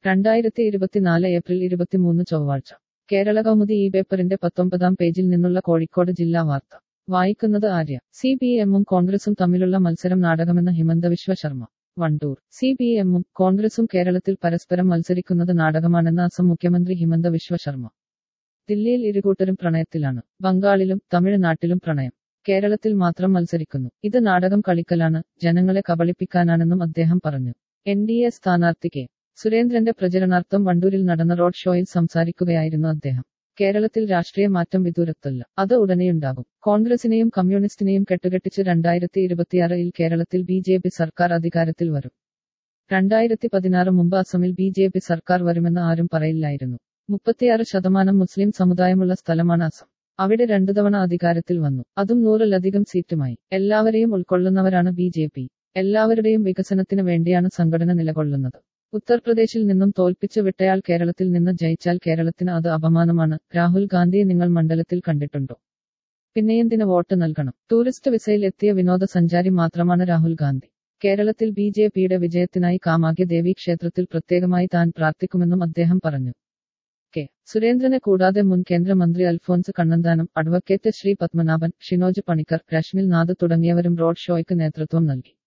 രണ്ടായിരത്തി ഇരുപത്തിനാല് ഏപ്രിൽ ഇരുപത്തിമൂന്ന് ചൊവ്വാഴ്ച കേരള കൗമുദി ഈ പേപ്പറിന്റെ പത്തൊമ്പതാം പേജിൽ നിന്നുള്ള കോഴിക്കോട് ജില്ലാ വാർത്ത വായിക്കുന്നത് ആര്യ സി പി എമ്മും കോൺഗ്രസും തമ്മിലുള്ള മത്സരം നാടകമെന്ന ഹിമന്ത വിശ്വ ശർമ്മ വണ്ടൂർ സി പി എമ്മും കോൺഗ്രസും കേരളത്തിൽ പരസ്പരം മത്സരിക്കുന്നത് നാടകമാണെന്ന് അസം മുഖ്യമന്ത്രി ഹിമന്ത വിശ്വ ശർമ്മ ദില്ലിയിൽ ഇരുകൂട്ടരും പ്രണയത്തിലാണ് ബംഗാളിലും തമിഴ്നാട്ടിലും പ്രണയം കേരളത്തിൽ മാത്രം മത്സരിക്കുന്നു ഇത് നാടകം കളിക്കലാണ് ജനങ്ങളെ കബളിപ്പിക്കാനാണെന്നും അദ്ദേഹം പറഞ്ഞു എൻ ഡി എ സ്ഥാനാർത്ഥി കെ സുരേന്ദ്രന്റെ പ്രചരണാർത്ഥം വണ്ടൂരിൽ നടന്ന റോഡ് ഷോയിൽ സംസാരിക്കുകയായിരുന്നു അദ്ദേഹം കേരളത്തിൽ രാഷ്ട്രീയ മാറ്റം വിദൂരത്തല്ല അത് ഉടനെയുണ്ടാകും കോൺഗ്രസിനെയും കമ്മ്യൂണിസ്റ്റിനെയും കെട്ടുകെട്ടിച്ച് രണ്ടായിരത്തി ഇരുപത്തിയാറിൽ കേരളത്തിൽ ബി ജെ പി സർക്കാർ അധികാരത്തിൽ വരും രണ്ടായിരത്തി പതിനാറ് മുമ്പ് അസമിൽ ബി ജെ പി സർക്കാർ വരുമെന്ന് ആരും പറയില്ലായിരുന്നു മുപ്പത്തിയാറ് ശതമാനം മുസ്ലിം സമുദായമുള്ള സ്ഥലമാണ് അസം അവിടെ രണ്ടു തവണ അധികാരത്തിൽ വന്നു അതും നൂറിലധികം സീറ്റുമായി എല്ലാവരെയും ഉൾക്കൊള്ളുന്നവരാണ് ബി ജെ പി എല്ലാവരുടെയും വികസനത്തിന് വേണ്ടിയാണ് സംഘടന നിലകൊള്ളുന്നത് ഉത്തർപ്രദേശിൽ നിന്നും തോൽപ്പിച്ചു വിട്ടയാൾ കേരളത്തിൽ നിന്ന് ജയിച്ചാൽ കേരളത്തിന് അത് അപമാനമാണ് രാഹുൽ ഗാന്ധിയെ നിങ്ങൾ മണ്ഡലത്തിൽ കണ്ടിട്ടുണ്ടോ പിന്നെയെന്തിന് വോട്ട് നൽകണം ടൂറിസ്റ്റ് വിസയിൽ എത്തിയ വിനോദസഞ്ചാരി മാത്രമാണ് രാഹുൽ ഗാന്ധി കേരളത്തിൽ ബി ജെ പിയുടെ വിജയത്തിനായി കാമാഗ്യ ദേവി ക്ഷേത്രത്തിൽ പ്രത്യേകമായി താൻ പ്രാർത്ഥിക്കുമെന്നും അദ്ദേഹം പറഞ്ഞു കെ സുരേന്ദ്രനെ കൂടാതെ മുൻ കേന്ദ്രമന്ത്രി അൽഫോൻസ് കണ്ണന്താനം അഡ്വക്കേറ്റ് ശ്രീ പത്മനാഭൻ ഷിനോജ് പണിക്കർ രശ്മിൽ നാഥ് തുടങ്ങിയവരും റോഡ് ഷോയ്ക്ക് നേതൃത്വം നൽകി